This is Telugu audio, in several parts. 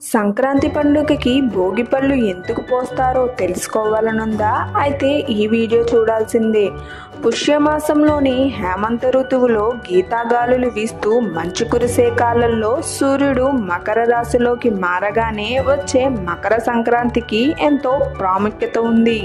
సంక్రాంతి పండుగకి భోగి పళ్ళు ఎందుకు పోస్తారో తెలుసుకోవాలనుందా అయితే ఈ వీడియో చూడాల్సిందే పుష్యమాసంలోని హేమంత ఋతువులో గీతాగాలులు వీస్తూ మంచు కురిసే కాలంలో సూర్యుడు మకర రాశిలోకి మారగానే వచ్చే మకర సంక్రాంతికి ఎంతో ప్రాముఖ్యత ఉంది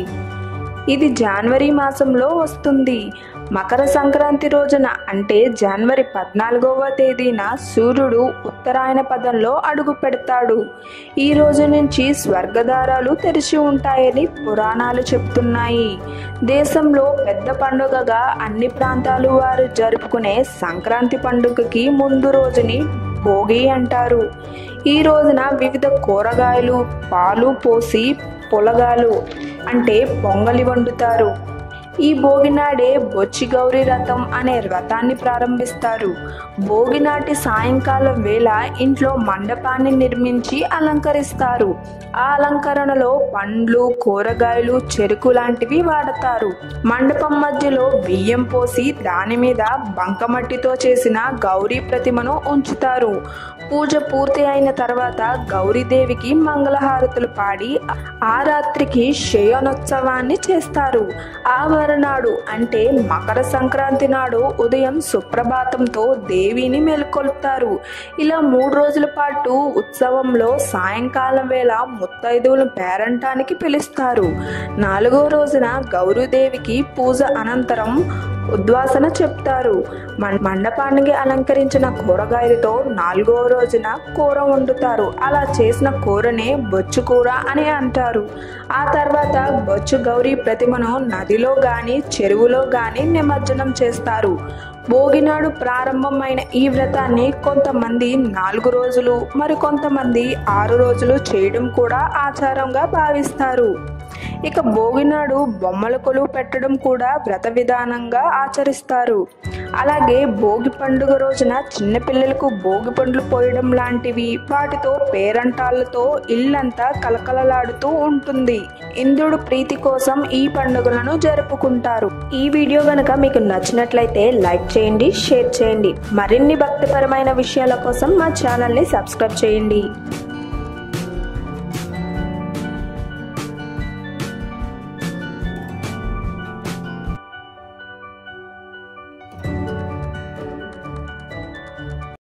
ఇది జనవరి మాసంలో వస్తుంది మకర సంక్రాంతి రోజున అంటే జనవరి పద్నాలుగవ తేదీన సూర్యుడు ఉత్తరాయణ పదంలో అడుగు పెడతాడు ఈ రోజు నుంచి స్వర్గదారాలు తెరిచి ఉంటాయని పురాణాలు చెప్తున్నాయి దేశంలో పెద్ద పండుగగా అన్ని ప్రాంతాలు వారు జరుపుకునే సంక్రాంతి పండుగకి ముందు రోజుని భోగి అంటారు ఈ రోజున వివిధ కూరగాయలు పాలు పోసి పొలగాలు అంటే పొంగలి వండుతారు ఈ భోగినాడే బొచ్చి గౌరీ రథం అనే వ్రతాన్ని ప్రారంభిస్తారు భోగినాటి సాయంకాలం వేళ ఇంట్లో మండపాన్ని నిర్మించి అలంకరిస్తారు ఆ అలంకరణలో పండ్లు కూరగాయలు చెరుకు లాంటివి వాడతారు మండపం మధ్యలో బియ్యం పోసి దాని మీద బంకమట్టితో చేసిన గౌరీ ప్రతిమను ఉంచుతారు పూజ పూర్తి అయిన తర్వాత గౌరీదేవికి మంగళహారతులు పాడి ఆ రాత్రికి శయనోత్సవాన్ని చేస్తారు ఆ మరునాడు అంటే మకర సంక్రాంతి నాడు ఉదయం సుప్రభాతంతో దేవిని మేల్కొల్పుతారు ఇలా మూడు రోజుల పాటు ఉత్సవంలో సాయంకాలం వేళ ముత్తైదువులు పేరంటానికి పిలుస్తారు నాలుగో రోజున గౌరీదేవికి పూజ అనంతరం ఉద్వాసన చెప్తారు మం- మండపానికి అలంకరించిన కూరగాయలతో నాలుగో రోజున కూర వండుతారు అలా చేసిన కూరనే బొచ్చు కూర అని అంటారు ఆ తర్వాత బొచ్చు గౌరీ ప్రతిమను నదిలో గాని చెరువులో గాని నిమజ్జనం చేస్తారు భోగినాడు ప్రారంభమైన ఈ వ్రతాన్ని కొంతమంది నాలుగు రోజులు మరి కొంతమంది ఆరు రోజులు చేయడం కూడా ఆచారంగా భావిస్తారు ఇక భోగినాడు బొమ్మల కొలువు పెట్టడం కూడా వ్రత విధానంగా ఆచరిస్తారు అలాగే భోగి పండుగ రోజున చిన్నపిల్లలకు భోగి పండ్లు పోయడం లాంటివి వాటితో పేరంటాలతో ఇల్లంతా కలకలలాడుతూ ఉంటుంది ఇంద్రుడు ప్రీతి కోసం ఈ పండుగలను జరుపుకుంటారు ఈ వీడియో గనక మీకు నచ్చినట్లయితే లైక్ చేయండి షేర్ చేయండి మరిన్ని భక్తిపరమైన విషయాల కోసం మా ఛానల్ని సబ్స్క్రైబ్ చేయండి